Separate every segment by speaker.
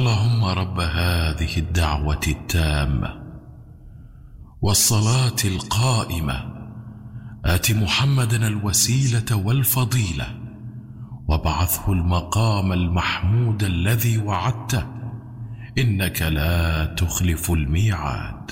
Speaker 1: اللهم رب هذه الدعوه التامه والصلاه القائمه ات محمدا الوسيله والفضيله وابعثه المقام المحمود الذي وعدته انك لا تخلف الميعاد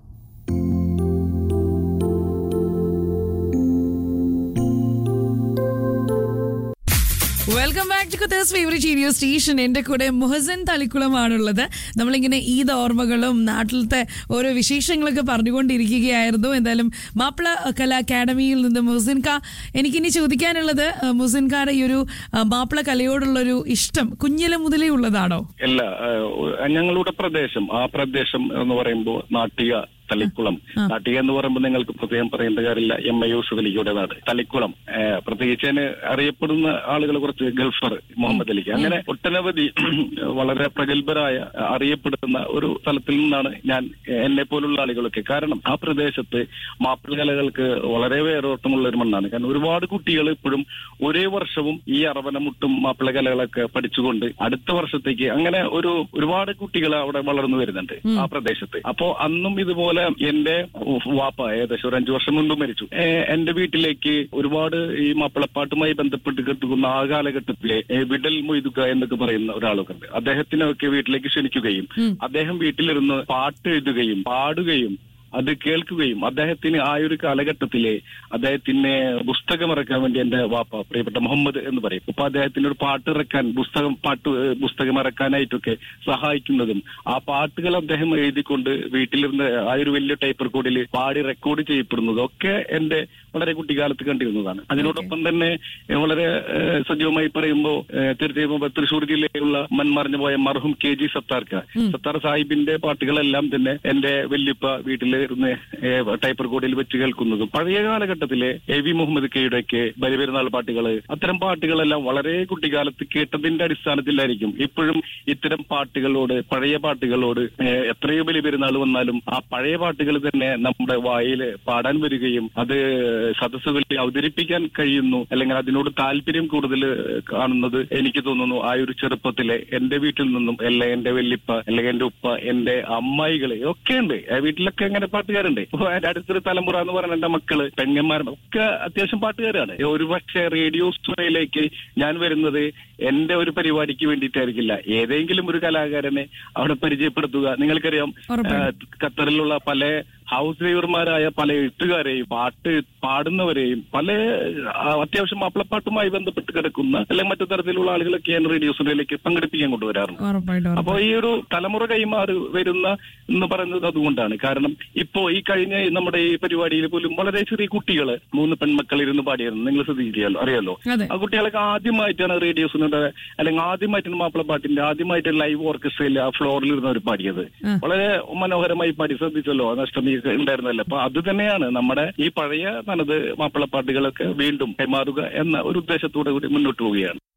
Speaker 2: welcome back to കുത്തേഴ്സ് favourite radio station എന്റെ കൂടെ മുഹസൻ തളിക്കുളമാണുള്ളത് നമ്മളിങ്ങനെ ഈദ് ഓർമ്മകളും നാട്ടിലത്തെ ഓരോ വിശേഷങ്ങളൊക്കെ പറഞ്ഞുകൊണ്ടിരിക്കുകയായിരുന്നു എന്തായാലും മാപ്പിള കല അക്കാഡമിയിൽ നിന്ന് മുഹസിൻ ഖാ എനിക്കിനി ചോദിക്കാനുള്ളത് അഹ്, മുഹസിൻ ഖായുടെ ഈ ഒരു അഹ്, മാപ്പിള കലയോടുള്ളൊരു ഇഷ്ടം കുഞ്ഞിലെ മുതലേ ഉള്ളതാണോ
Speaker 3: അല്ല ഏഹ്, ഞങ്ങളുടെ പ്രദേശം ആ പ്രദേശം എന്ന് പറയുമ്പോൾ നാട്ടിക തളിക്കുളം നാട്ടിക എന്ന് പറയുമ്പോൾ നിങ്ങൾക്ക് പ്രത്യേകം പറയേണ്ട കാര്യമില്ല എം ഐ യൂസുഫ് അലിയുടെ നാട് തളിക്കുളം ഏഹ്, പ്രത്യേകിച്ച് അതിന് അറിയപ്പെടുന്ന ആളുകൾ കുറച്ച് ഗൾഫർ മുഹമ്മദ് അലിക്ക് അങ്ങനെ ഒട്ടനവധി വളരെ പ്രഗത്ഭരായ അറിയപ്പെടുന്ന ഒരു സ്ഥലത്തിൽ നിന്നാണ് ഞാൻ എന്നെ പോലുള്ള ആളുകളൊക്കെ കാരണം ആ പ്രദേശത്ത് മാപ്പിള കലകൾക്ക് വളരെ വേരോട്ടമുള്ള ഒരു മണ്ണാണ് കാരണം ഒരുപാട് കുട്ടികൾ ഇപ്പോഴും ഒരേ വർഷവും ഈ അറവനമുട്ടും മാപ്പിള കലകളൊക്കെ പഠിച്ചുകൊണ്ട് അടുത്ത വർഷത്തേക്ക് അങ്ങനെ ഒരു ഒരുപാട് കുട്ടികൾ അവിടെ വളർന്നു വരുന്നുണ്ട് ആ പ്രദേശത്ത് അപ്പോ അന്നും ഇതുപോലെ എന്റെ വാപ്പ ഏകദേശം ഒരു അഞ്ചു വർഷം മുമ്പ് മരിച്ചു ഏഹ് എന്റെ വീട്ടിലേക്ക് ഒരുപാട് ഈ മാപ്പിളപ്പാട്ടുമായി ബന്ധപ്പെട്ട് കിട്ടുന്ന ആ കാലഘട്ടത്തിലെ ഏഹ് വിടൽ മൊയ്തുക എന്നൊക്കെ പറയുന്ന ഒരാളൊക്കെ ഉണ്ട് അദ്ദേഹത്തിനൊക്കെ വീട്ടിലേക്ക് ക്ഷണിക്കുകയും അദ്ദേഹം വീട്ടിലിരുന്ന് പാട്ട് എഴുതുകയും പാടുകയും അത് കേൾക്കുകയും അദ്ദേഹത്തിന് ആ ഒരു കാലഘട്ടത്തിലെ അദ്ദേഹത്തിന് പുസ്തകം ഇറക്കാൻ വേണ്ടി എന്റെ വാപ്പ പ്രിയപ്പെട്ട മുഹമ്മദ് എന്ന് പറയും അപ്പൊ അദ്ദേഹത്തിന് ഒരു പാട്ട് ഇറക്കാൻ പുസ്തകം പാട്ട് ഏഹ് പുസ്തകം ഇറക്കാനായിട്ടൊക്കെ സഹായിക്കുന്നതും ആ പാട്ടുകൾ അദ്ദേഹം എഴുതിക്കൊണ്ട് വീട്ടിലിരുന്ന് ആ ഒരു വലിയ ടൈപ്പ് റെക്കോർഡിൽ പാടി റെക്കോർഡ് ചെയ്യപ്പെടുന്നതും ഒക്കെ എന്റെ വളരെ കുട്ടിക്കാലത്ത് കണ്ടിരുന്നതാണ് അതിനോടൊപ്പം തന്നെ ഏഹ് വളരെ ഏഹ് സജീവമായി പറയുമ്പോൾ ഏഹ് തീർച്ചയായും ഇപ്പൊ തൃശ്ശൂർ ജില്ലയിലുള്ള മൺമറിഞ്ഞു പോയ മർഹും കെ ജി സത്താർക്ക സത്താർ സാഹിബിന്റെ പാട്ടുകളെല്ലാം തന്നെ എന്റെ വല്യപ്പ വീട്ടിലിരുന്ന് ഏഹ് ടൈപ്പ് റെക്കോർഡിൽ വെച്ച് കേൾക്കുന്നതും പഴയ കാലഘട്ടത്തിലെ എ വി മുഹമ്മദ് കെയുടെ ഒക്കെ ബലിപെരുന്നാൾ പാട്ടുകള് അത്തരം പാട്ടുകളെല്ലാം വളരെ കുട്ടിക്കാലത്ത് കേട്ടതിന്റെ അടിസ്ഥാനത്തിലായിരിക്കും ഇപ്പോഴും ഇത്തരം പാട്ടുകളോട് പഴയ പാട്ടുകളോട് ഏഹ് എത്രയോ ബലിപെരുന്നാൾ വന്നാലും ആ പഴയ പാട്ടുകൾ തന്നെ നമ്മുടെ വായിൽ പാടാൻ വരികയും അത് സദസ്സുകളിൽ അവതരിപ്പിക്കാൻ കഴിയുന്നു അല്ലെങ്കിൽ അതിനോട് താല്പര്യം കൂടുതൽ കാണുന്നത് എനിക്ക് തോന്നുന്നു ആ ഒരു ചെറുപ്പത്തിലെ എന്റെ വീട്ടിൽ നിന്നും അല്ലെ എന്റെ വല്യപ്പ അല്ലെങ്കിൽ എന്റെ ഉപ്പ എന്റെ അമ്മായികള് ഒക്കെ ഉണ്ട് ആ വീട്ടിലൊക്കെ അങ്ങനെ പാട്ടുകാരുണ്ട് ഇപ്പൊ എന്റെ അടുത്തൊരു തലമുറ എന്ന് പറയുന്ന എന്റെ മക്കള് പെങ്ങന്മാരും ഒക്കെ അത്യാവശ്യം പാട്ടുകാരാണ് ഒരുപക്ഷെ റേഡിയോ സ്റ്റുഡിയോയിലേക്ക് ഞാൻ വരുന്നത് എന്റെ ഒരു പരിപാടിക്ക് വേണ്ടിയിട്ടായിരിക്കില്ല ഏതെങ്കിലും ഒരു കലാകാരനെ അവിടെ പരിചയപ്പെടുത്തുക നിങ്ങൾക്കറിയാം
Speaker 2: ഉറപ്പായും.
Speaker 3: ആ, ഖത്തറിലുള്ള പല ഹൗസ് ഡ്രൈവർമാരായ പല എഴുത്തുകാരെയും പാട്ട് പാടുന്നവരെയും പല ആ, അത്യാവശ്യം മാപ്പിളപ്പാട്ടുമായി ബന്ധപ്പെട്ട് കിടക്കുന്ന അല്ലെങ്കിൽ മറ്റു തരത്തിലുള്ള ആളുകളൊക്കെ ഞാൻ റേഡിയോ സ്റ്റുഡിയോയിലേക്ക് പങ്കെടുപ്പിക്കാൻ കൊണ്ടുവരാറുണ്ട്
Speaker 2: ഉറപ്പായിട്ടും
Speaker 3: അപ്പോ
Speaker 2: ഉറപ്പായിട്ടും.
Speaker 3: ഈ ഒരു തലമുറ കൈമാറി വരുന്ന എന്ന് പറയുന്നത് അതുകൊണ്ടാണ് കാരണം ഇപ്പോ ഈ കഴിഞ്ഞ നമ്മുടെ ഈ പരിപാടിയിൽ പോലും വളരെ ചെറിയ കുട്ടികള് മൂന്ന് പെൺമക്കൾ ഇരുന്ന് പാടിയിരുന്നു നിങ്ങൾ ശ്രദ്ധിക്കുകയല്ലോ അറിയാലോ
Speaker 2: അതെ
Speaker 3: ആ കുട്ടികളൊക്കെ ആദ്യമായിട്ടാണ് റേഡിയോസിനുടെ അല്ലെങ്കിൽ ആദ്യമായിട്ടാണ് മാപ്പിളപ്പാട്ടിന്റെ ആദ്യമായിട്ട് ലൈവ് ഓർക്കസ്ട്രയിൽ ആ ഫ്ലോറിൽ ഇരുന്ന് അവർ പാടിയത്
Speaker 2: ആ.
Speaker 3: വളരെ മനോഹരമായി പാടി ശ്രദ്ധിച്ചല്ലോ നഷ്ടമി ഉണ്ടായിരുന്നല്ലോ അപ്പൊ അത് തന്നെയാണ് നമ്മുടെ ഈ പഴയ തനത് മാപ്പിളപ്പാട്ടുകളൊക്കെ വീണ്ടും കൈമാറുക എന്ന ഒരു ഉദ്ദേശത്തോടു കൂടി മുന്നോട്ട് പോവുകയാണ്